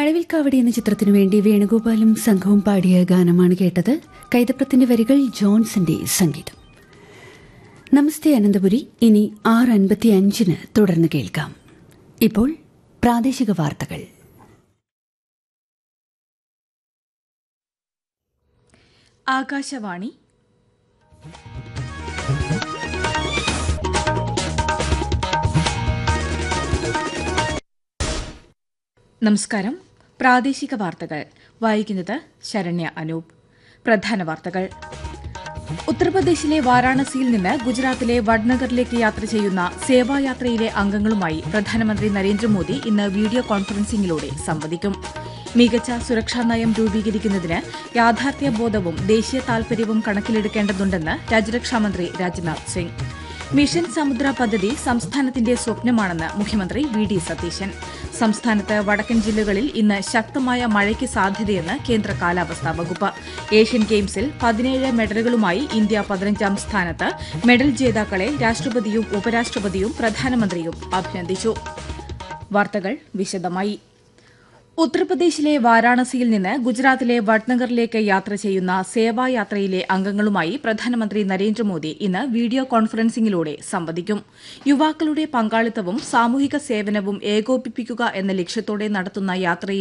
മഴവിൽക്കാവടി എന്ന ചിത്രത്തിനു വേണ്ടി വേണുഗോപാലും സംഘവും പാടിയ ഗാനമാണ് കേട്ടത് കൈതപ്രത്തിന്റെ വരികൾ ജോൺസന്റെ സംഗീതം നമസ്തേ അനന്തപുരി ഇനി ആറ് അൻപത്തി അഞ്ചിന് തുടർന്ന് കേൾക്കാം ഇപ്പോൾ പ്രാദേശിക വാർത്തകൾ ആകാശവാണി നമസ്കാരം പ്രാദേശിക വാർത്തകൾ വായിക്കുന്നത് ശരണ്യ അനൂപ് പ്രധാന വാർത്തകൾ ഉത്തർപ്രദേശിലെ വാരാണസിയിൽ നിന്ന് ഗുജറാത്തിലെ വഡ്നഗറിലേക്ക് യാത്ര ചെയ്യുന്ന സേവായാത്രയിലെ അംഗങ്ങളുമായി പ്രധാനമന്ത്രി നരേന്ദ്രമോദി ഇന്ന് വീഡിയോ കോൺഫറൻസിംഗിലൂടെ സംവദിക്കും മികച്ച സുരക്ഷാ നയം രൂപീകരിക്കുന്നതിന് യാഥാർത്ഥ്യബോധവും ദേശീയ താൽപര്യവും കണക്കിലെടുക്കേണ്ടതുണ്ടെന്ന് രാജ്യരക്ഷാമന്ത്രി രാജ്നാഥ് സിംഗ് മിഷൻ സമുദ്ര പദ്ധതി സംസ്ഥാനത്തിന്റെ സ്വപ്നമാണെന്ന് മുഖ്യമന്ത്രി വി ഡി സതീശൻ സംസ്ഥാനത്ത് വടക്കൻ ജില്ലകളിൽ ഇന്ന് ശക്തമായ മഴയ്ക്ക് സാധ്യതയെന്ന് കേന്ദ്ര കാലാവസ്ഥാ വകുപ്പ് ഏഷ്യൻ ഗെയിംസിൽ പതിനേഴ് മെഡലുകളുമായി ഇന്ത്യ പതിനഞ്ചാം സ്ഥാനത്ത് മെഡൽ ജേതാക്കളെ രാഷ്ട്രപതിയും ഉപരാഷ്ട്രപതിയും പ്രധാനമന്ത്രിയും അഭിനന്ദിച്ചു വാർത്തകൾ വിശദമായി ഉത്തർപ്രദേശിലെ വാരാണസിയിൽ നിന്ന് ഗുജറാത്തിലെ വഡ്നഗറിലേക്ക് യാത്ര ചെയ്യുന്ന സേവായാത്രയിലെ അംഗങ്ങളുമായി പ്രധാനമന്ത്രി നരേന്ദ്രമോദി ഇന്ന് വീഡിയോ കോൺഫറൻസിംഗിലൂടെ സംവദിക്കും യുവാക്കളുടെ പങ്കാളിത്തവും സാമൂഹിക സേവനവും ഏകോപിപ്പിക്കുക എന്ന ലക്ഷ്യത്തോടെ നടത്തുന്ന യാത്രയിൽ